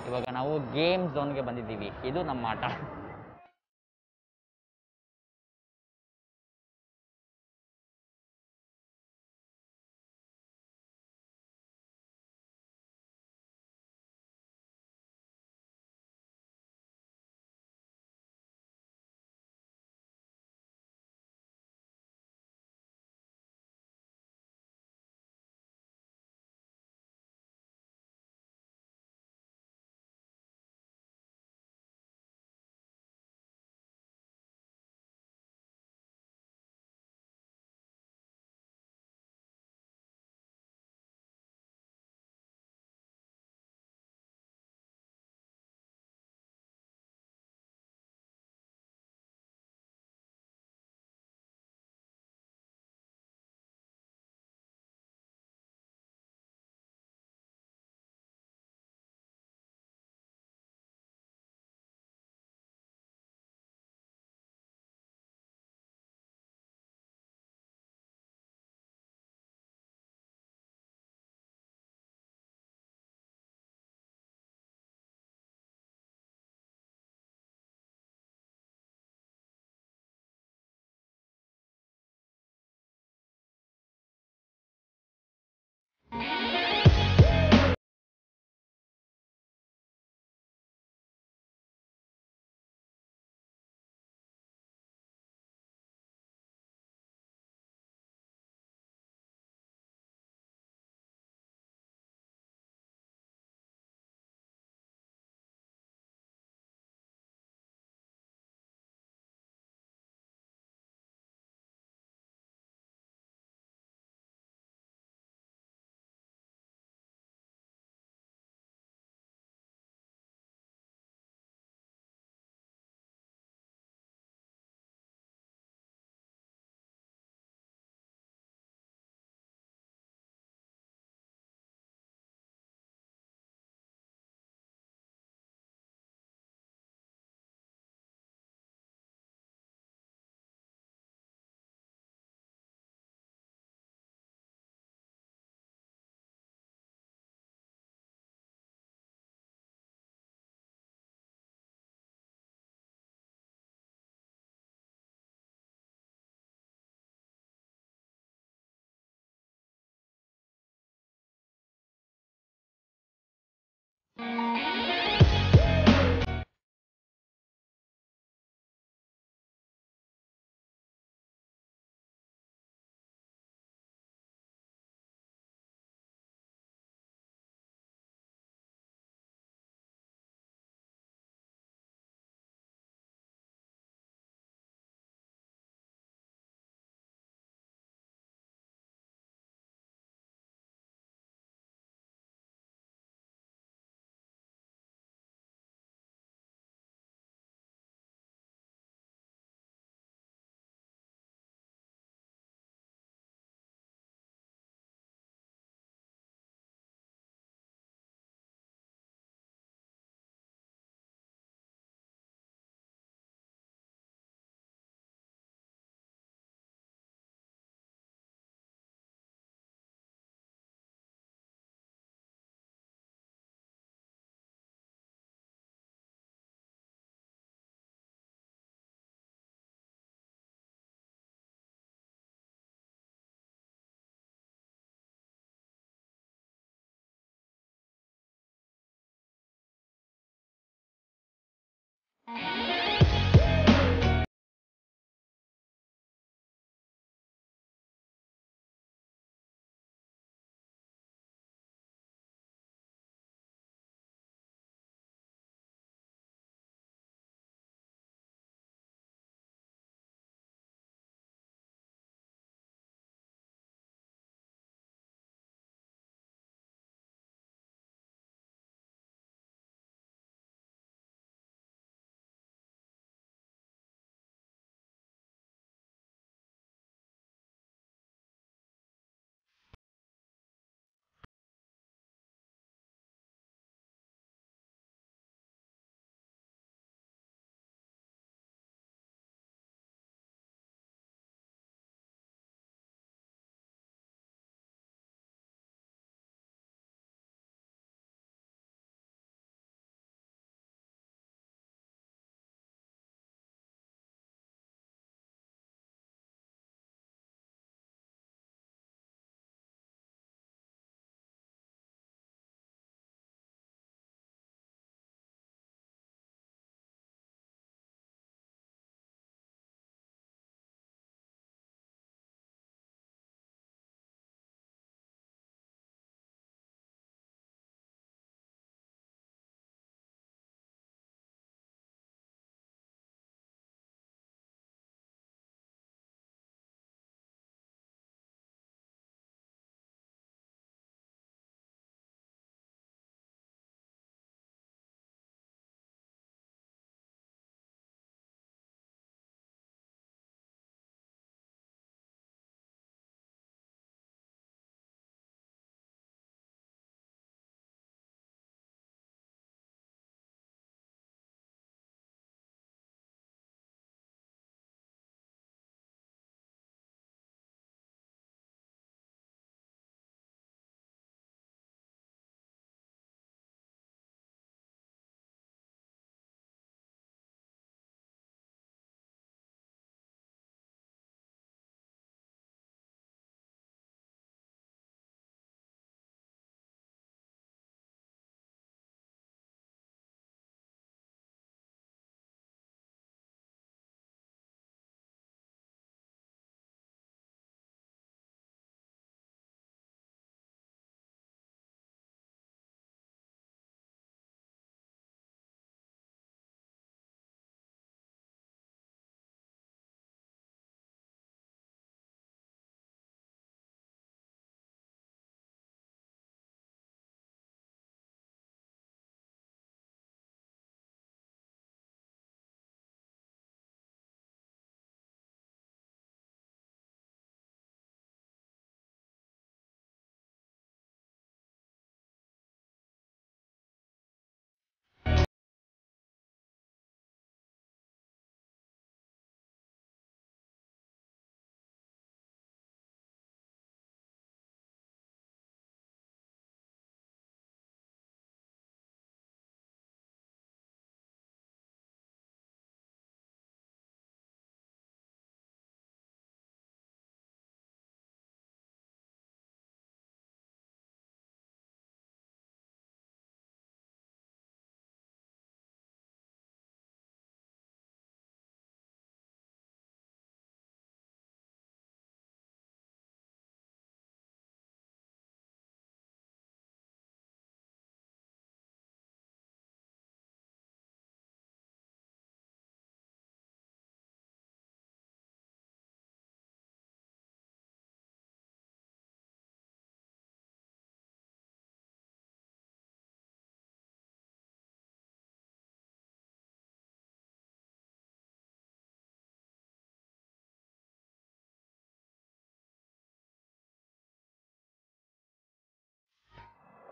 ಇವಾಗ ನಾವು ಗೇಮ್ ಝೋನ್ಗೆ ಬಂದಿದ್ದೀವಿ ಇದು ನಮ್ಮ ಆಟ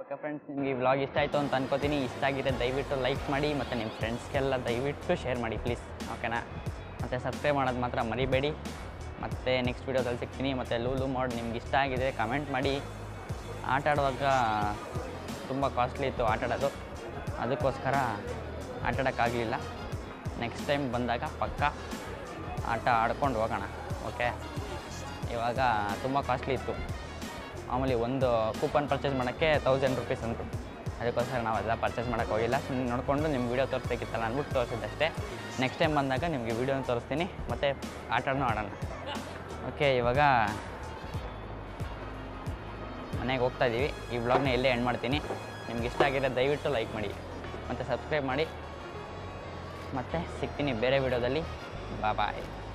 ಓಕೆ ಫ್ರೆಂಡ್ಸ್ ನಿಮಗೆ ಈ ವ್ಲಾಗ್ ಇಷ್ಟ ಆಯಿತು ಅಂತ ಅನ್ಕೋತೀನಿ ಇಷ್ಟ ಆಗಿದೆ ದಯವಿಟ್ಟು ಲೈಕ್ ಮಾಡಿ ಮತ್ತು ನಿಮ್ಮ ಫ್ರೆಂಡ್ಸ್ಗೆಲ್ಲ ದಯವಿಟ್ಟು ಶೇರ್ ಮಾಡಿ ಪ್ಲೀಸ್ ಓಕೆನಾ ಮತ್ತು ಸಬ್ಸ್ಕ್ರೈಬ್ ಮಾಡೋದು ಮಾತ್ರ ಮರಿಬೇಡಿ ಮತ್ತು ನೆಕ್ಸ್ಟ್ ವೀಡಿಯೋದಲ್ಲಿ ಸಿಗ್ತೀನಿ ಮತ್ತು ಲೂಲು ಮೋಡ್ ನಿಮ್ಗೆ ಇಷ್ಟ ಆಗಿದೆ ಕಮೆಂಟ್ ಮಾಡಿ ಆಟ ಆಡುವಾಗ ತುಂಬ ಕಾಸ್ಟ್ಲಿ ಇತ್ತು ಆಟ ಆಡೋದು ಅದಕ್ಕೋಸ್ಕರ ಆಟ ಆಡೋಕ್ಕಾಗಲಿಲ್ಲ ನೆಕ್ಸ್ಟ್ ಟೈಮ್ ಬಂದಾಗ ಪಕ್ಕ ಆಟ ಆಡ್ಕೊಂಡು ಹೋಗೋಣ ಓಕೆ ಇವಾಗ ತುಂಬ ಕಾಸ್ಟ್ಲಿ ಇತ್ತು ಮಾಮೂಲಿ ಒಂದು ಕೂಪನ್ ಪರ್ಚೇಸ್ ಮಾಡೋಕ್ಕೆ ತೌಸಂಡ್ ರುಪೀಸ್ ಅಂದರು ಅದಕ್ಕೋಸ್ಕರ ನಾವು ಅದೆಲ್ಲ ಪರ್ಚೇಸ್ ಮಾಡೋಕ್ಕೆ ಹೋಗಿಲ್ಲ ಸುಮ್ಮನೆ ನೋಡಿಕೊಂಡು ನಿಮ್ಮ ವೀಡಿಯೋ ತೋರಿಸ್ಬೇಕಿತ್ತಲ್ಲ ಅಂದ್ಬಿಟ್ಟು ತೋರಿಸಿದ್ದಷ್ಟೇ ನೆಕ್ಸ್ಟ್ ಟೈಮ್ ಬಂದಾಗ ನಿಮಗೆ ವೀಡಿಯೋನ ತೋರಿಸ್ತೀನಿ ಮತ್ತು ಆಟನೂ ಆಡೋಣ ಓಕೆ ಇವಾಗ ಮನೆಗೆ ಹೋಗ್ತಾ ಇದ್ದೀವಿ ಈ ವ್ಲಾಗ್ನ ಎಲ್ಲೇ ಎಂಡ್ ಮಾಡ್ತೀನಿ ನಿಮ್ಗೆ ಇಷ್ಟ ಆಗಿದೆ ದಯವಿಟ್ಟು ಲೈಕ್ ಮಾಡಿ ಮತ್ತು ಸಬ್ಸ್ಕ್ರೈಬ್ ಮಾಡಿ ಮತ್ತು ಸಿಗ್ತೀನಿ ಬೇರೆ ವೀಡಿಯೋದಲ್ಲಿ ಬಾಯ್